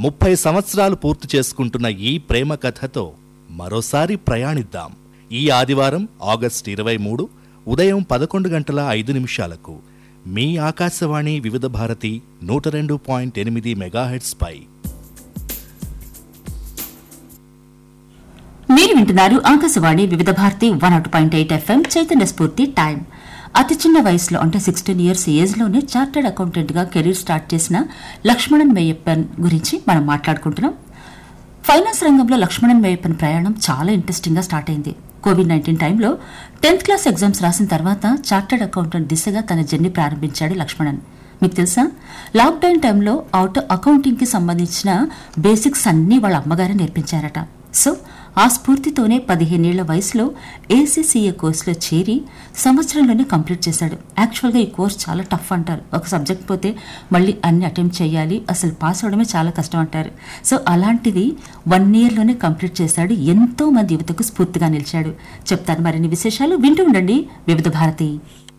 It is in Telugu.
ముప్పై సంవత్సరాలు పూర్తి చేసుకుంటున్న ఈ ప్రేమ కథతో మరోసారి ప్రయాణిద్దాం ఈ ఆదివారం ఆగస్టు ఇరవై మూడు ఉదయం పదకొండు గంటల ఐదు నిమిషాలకు మీ ఆకాశవాణి వివిధ భారతి నూట రెండు పాయింట్ ఎనిమిది మెగాహెట్స్ పై మీరు వింటున్నారు Akashvani Vividh Bharati one out point eight FM చైతన్య స్ఫూర్తి టైం అతి చిన్న వయసులో అంటే సిక్స్టీన్ ఇయర్స్ ఏజ్ లోనే చార్టెడ్ అకౌంటెంట్ గా కెరీర్ స్టార్ట్ చేసిన లక్ష్మణన్ మేయప్పన్ గురించి మనం మాట్లాడుకుంటున్నాం ఫైనాన్స్ రంగంలో లక్ష్మణన్ మేయప్పన్ ప్రయాణం చాలా ఇంట్రెస్టింగ్ గా స్టార్ట్ అయింది కోవిడ్ నైన్టీన్ టైంలో టెన్త్ క్లాస్ ఎగ్జామ్స్ రాసిన తర్వాత చార్టెడ్ అకౌంటెంట్ దిశగా తన జర్నీ ప్రారంభించాడు లక్ష్మణన్ మీకు తెలుసా లాక్డౌన్ టైంలో అవుట్ అకౌంటింగ్ కి సంబంధించిన బేసిక్స్ అన్నీ వాళ్ళ అమ్మగారే నేర్పించారట సో ఆ స్ఫూర్తితోనే పదిహేనేళ్ల వయసులో ఏసీసీఏ కోర్సులో చేరి సంవత్సరంలోనే కంప్లీట్ చేశాడు యాక్చువల్గా ఈ కోర్స్ చాలా టఫ్ అంటారు ఒక సబ్జెక్ట్ పోతే మళ్ళీ అన్ని అటెంప్ట్ చేయాలి అసలు పాస్ అవడమే చాలా కష్టం అంటారు సో అలాంటిది వన్ ఇయర్లోనే కంప్లీట్ చేశాడు ఎంతో మంది యువతకు స్ఫూర్తిగా నిలిచాడు చెప్తాను మరిన్ని విశేషాలు వింటూ ఉండండి వివిధ భారతి